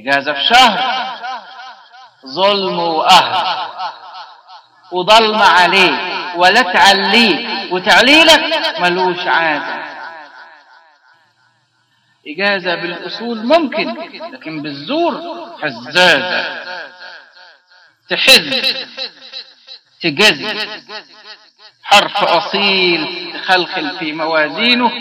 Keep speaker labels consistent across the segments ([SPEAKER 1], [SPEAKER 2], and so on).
[SPEAKER 1] إجازة في شهر ظلم وقهر وظلم عليك ولا تعليك وتعليلك ملوش عازة إجازة بالأصول ممكن لكن بالزور حزازة تحز تجز حرف أصيل تخلخل في موازينه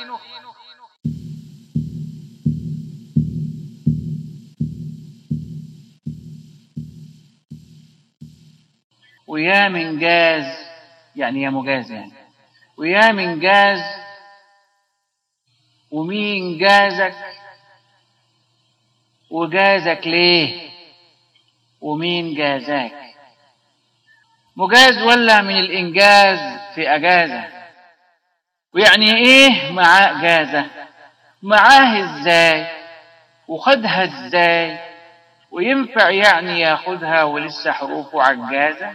[SPEAKER 1] ويا من جاز يعني يا مجاز يعني ويا من جاز ومين جازك وجازك ليه ومين جازاك مجاز ولا من الإنجاز في أجازة ويعني إيه معاه جازة معاه إزاي وخدها إزاي وينفع يعني ياخدها ولسه حروفه عجازة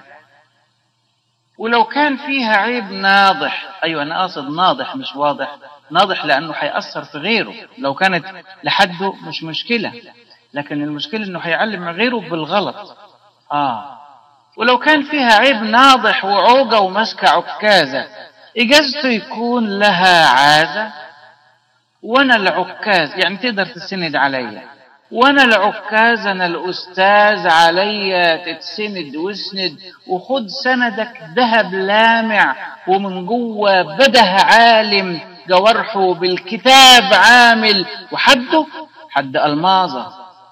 [SPEAKER 1] ولو كان فيها عيب ناضح أيوة أنا قاصد ناضح مش واضح ناضح لأنه هيأثر في غيره لو كانت لحده مش مشكلة لكن المشكلة أنه هيعلم غيره بالغلط آه ولو كان فيها عيب ناضح وعوجة ومسكة عكازة إجازته يكون لها عازة وأنا العكاز يعني تقدر تسند عليا وانا العكاز انا الاستاذ عليا تتسند واسند وخد سندك ذهب لامع ومن جوه بده عالم جوارحه بالكتاب عامل وحده حد الماظه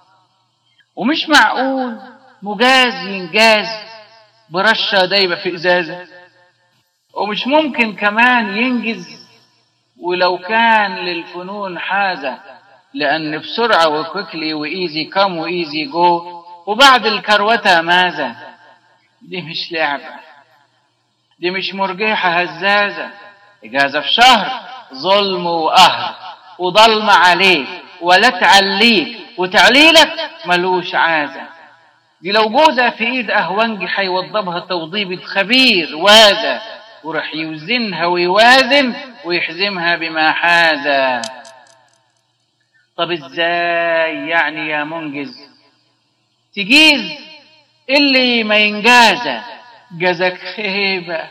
[SPEAKER 1] ومش معقول مجاز ينجاز برشه دايبه في ازازه ومش ممكن كمان ينجز ولو كان للفنون حازه لأن بسرعة وكويكلي وإيزي كام وإيزي جو وبعد الكروتة ماذا؟ دي مش لعبة دي مش مرجيحة هزازة إجازة في شهر ظلم وقهر وظلم عليك ولا تعليك وتعليلك ملوش عازة دي لو جوزة في إيد أهونجي هيوضبها توضيبة خبير وازة وراح يوزنها ويوازن ويحزمها بما حازة طب ازاي يعني يا منجز تجيز اللي ما ينجازة جزك خيبة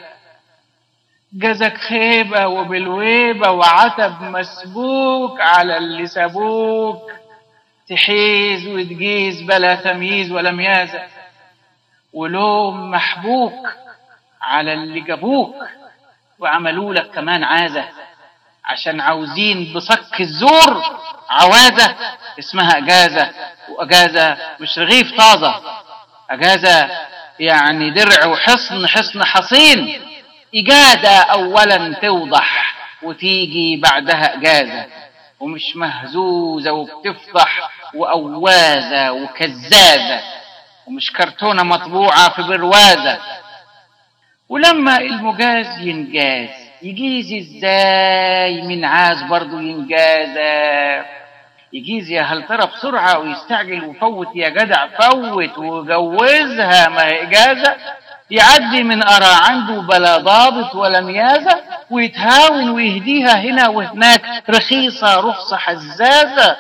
[SPEAKER 1] جزك خيبة وبالويبة وعتب مسبوك على اللي سابوك تحيز وتجيز بلا تمييز ولا ميازة ولوم محبوك على اللي جابوك وعملوا لك كمان عازة عشان عاوزين بصك الزور عوازة اسمها أجازة وأجازة مش رغيف طازة أجازة يعني درع وحصن حصن حصين إجازة أولا توضح وتيجي بعدها إجازة ومش مهزوزة وبتفضح وأوازة وكزازة ومش كرتونة مطبوعة في بروازة ولما المجاز ينجاز يجيز ازاي من عاز برضه ينجازة يجيز يا هل ترى بسرعة ويستعجل وفوت يا جدع فوت وجوزها ما هي إجازة يعدي من أرى عنده بلا ضابط ولا ميازة ويتهاون ويهديها هنا وهناك رخيصة رخصة حزازة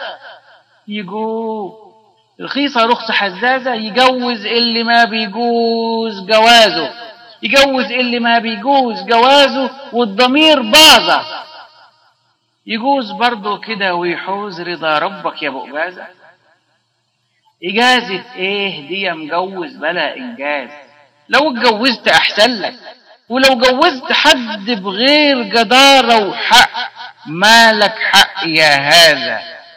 [SPEAKER 1] يجو رخيصة رخصة حزازة يجوز اللي ما بيجوز جوازه يجوز اللي ما بيجوز جوازه والضمير باظة يجوز برضه كده ويحوز رضا ربك يا ابو إجازة إجازة إيه دي يا مجوز بلا إنجاز لو اتجوزت أحسن لك ولو جوزت حد بغير جدارة وحق مالك حق يا هذا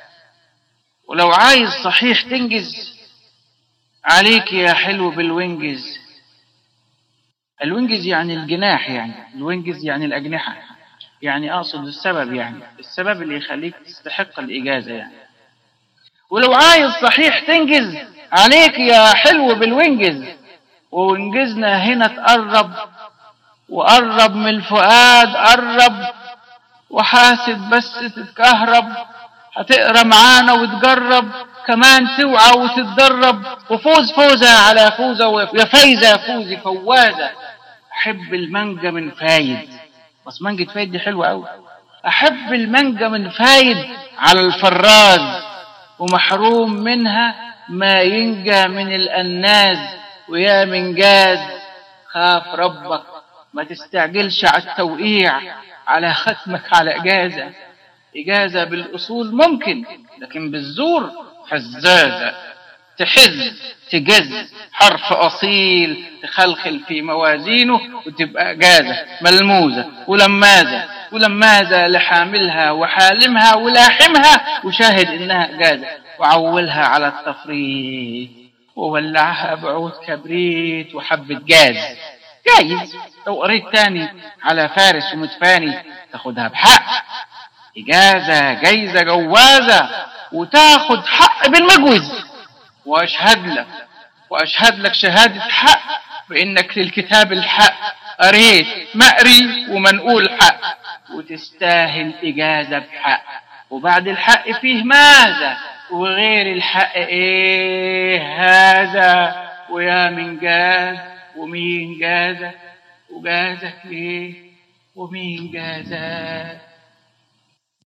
[SPEAKER 1] ولو عايز صحيح تنجز عليك يا حلو بالوينجز الوينجز يعني الجناح يعني الوينجز يعني الأجنحة يعني أقصد السبب يعني السبب اللي يخليك تستحق الإجازة يعني ولو عايز صحيح تنجز عليك يا حلو بالوينجز وونجزنا هنا تقرب وقرب من الفؤاد قرب وحاسب بس تتكهرب هتقرا معانا وتجرب كمان توعى وتتدرب وفوز فوزة على فوزة يا فايزة فوزي فوازة أحب المانجا من فايد بس مانجة فايد دي حلوة أوي أحب المانجا من فايد على الفراز ومحروم منها ما ينجى من الأناز ويا من جاز خاف ربك ما تستعجلش على التوقيع على ختمك على إجازة إجازة بالأصول ممكن لكن بالزور حزازة تحز تجز حرف أصيل تخلخل في موازينه وتبقى جازة ملموزة ولمازة ولمازة لحاملها وحالمها ولاحمها وشاهد إنها جازة وعولها على التفريط وولعها بعود كبريت وحبة جاز جايز لو قريت تاني على فارس ومدفاني تاخدها بحق إجازة جايزة جوازة وتاخد حق بالمجوز وأشهد لك وأشهد لك شهادة حق بإنك للكتاب الحق قريت مقري ومنقول حق وتستاهل إجازة بحق وبعد الحق فيه ماذا وغير الحق إيه هذا ويا من جاز ومين جازك وجازك ليه ومين جازك